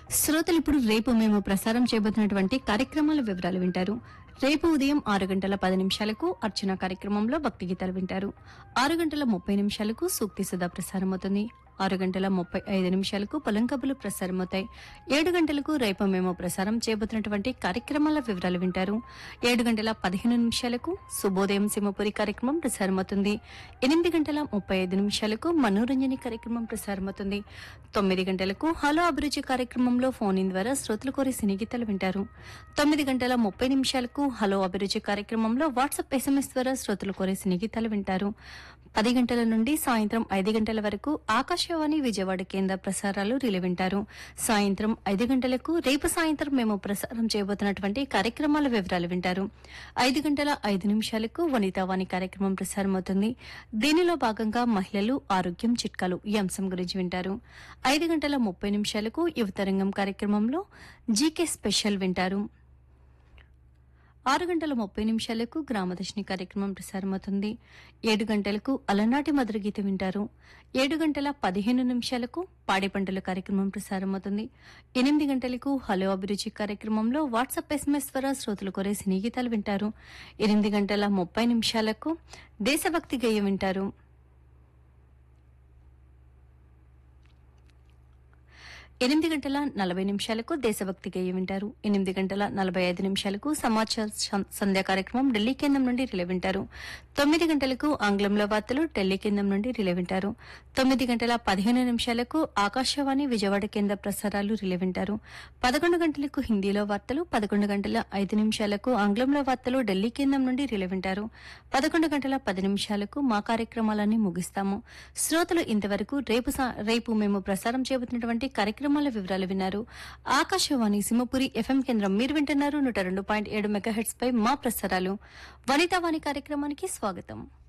శ్రోతలు ఇప్పుడు రేపు మేము ప్రసారం చేయబోతున్నటువంటి కార్యక్రమాల వివరాలు వింటారు రేపు ఉదయం ఆరు గంటల పది నిమిషాలకు అర్చన కార్యక్రమంలో భక్తి గీతాలు వింటారు ఆరు గంటల ముప్పై నిమిషాలకు సూక్తి సుధా ప్రసారం అవుతుంది ఆరు గంటల ముప్పై ఐదు నిమిషాలకు పొలం కబులు ప్రసారమవుతాయి ఏడు గంటలకు రేపు మేము ప్రసారం చేయబోతున్నటువంటి కార్యక్రమాల వివరాలు వింటారు ఏడు గంటల పదిహేను నిమిషాలకు శుభోదయం సింహపురి కార్యక్రమం ప్రసారమవుతుంది ఎనిమిది గంటల ముప్పై ఐదు నిమిషాలకు మనోరంజని కార్యక్రమం ప్రసారమవుతుంది తొమ్మిది గంటలకు హలో అభిరుచి కార్యక్రమంలో ఫోన్ ఇన్ ద్వారా శ్రోతలు కోరి సినీ గీతాలు వింటారు తొమ్మిది గంటల ముప్పై నిమిషాలకు హలో అభిరుచి కార్యక్రమంలో వాట్సాప్ ఎస్ఎంఎస్ ద్వారా శ్రోతలు కోరే సినీ గీతాలు వింటారు పది గంటల నుండి సాయంత్రం ఐదు గంటల వరకు ఆకాశవాణి విజయవాడ కేంద్ర ప్రసారాలు రిలే వింటారు సాయంత్రం ఐదు గంటలకు రేపు సాయంత్రం మేము ప్రసారం చేయబోతున్నటువంటి కార్యక్రమాల వివరాలు వింటారు ఐదు గంటల ఐదు నిమిషాలకు వనితావాణి కార్యక్రమం ప్రసారమవుతుంది దీనిలో భాగంగా మహిళలు ఆరోగ్యం చిట్కాలు ఈ అంశం గురించి వింటారు ఐదు గంటల ముప్పై నిమిషాలకు యువతరంగం కార్యక్రమంలో జీకే స్పెషల్ వింటారు ఆరు గంటల ముప్పై నిమిషాలకు గ్రామదర్శిని కార్యక్రమం ప్రసారమవుతుంది ఏడు గంటలకు అలనాటి మధుర గీత వింటారు ఏడు గంటల పదిహేను నిమిషాలకు పాడి పంటల కార్యక్రమం ప్రసారమవుతుంది ఎనిమిది గంటలకు హలో అభిరుచి కార్యక్రమంలో వాట్సాప్ ఎస్ఎంఎస్ ద్వారా శ్రోతలు కోరే సినీ గీతాలు వింటారు ఎనిమిది గంటల ముప్పై నిమిషాలకు దేశభక్తి గేయం వింటారు ఎనిమిది గంటల నలభై నిమిషాలకు దేశభక్తి గేయం వింటారు ఎనిమిది గంటల నలభై ఐదు నిమిషాలకు సమాచార సం- సంధ్య కార్యక్రమం ఢిల్లీ కేంద్రం నుండి రిలే వింటారు తొమ్మిది గంటలకు ఆంగ్లంలో వార్తలు ఢిల్లీ కేంద్రం నుండి రిలే వింటారు తొమ్మిది గంటల పదిహేను నిమిషాలకు ఆకాశవాణి విజయవాడ కేంద్ర ప్రసారాలు రిలే వింటారు పదకొండు గంటలకు హిందీలో వార్తలు పదకొండు గంటల ఐదు నిమిషాలకు ఆంగ్లంలో వార్తలు ఢిల్లీ కేంద్రం నుండి రిలే వింటారు పదకొండు గంటల పది నిమిషాలకు మా కార్యక్రమాలన్నీ ముగిస్తాము శ్రోతలు ఇంతవరకు రేపు సా- రేపు మేము ప్రసారం చేయబోతున్నటువంటి కార్యక్రమాల వివరాలు విన్నారు ఆకాశవాణి సింహపురి ఎఫ్ఎం కేంద్రం మీరు వింటున్నారు నూట రెండు పాయింట్ ఏడు మెగాహెట్స్ పై మా ప్రసారాలు వనితావాణి కార్యక్రమానికి స్వాగతం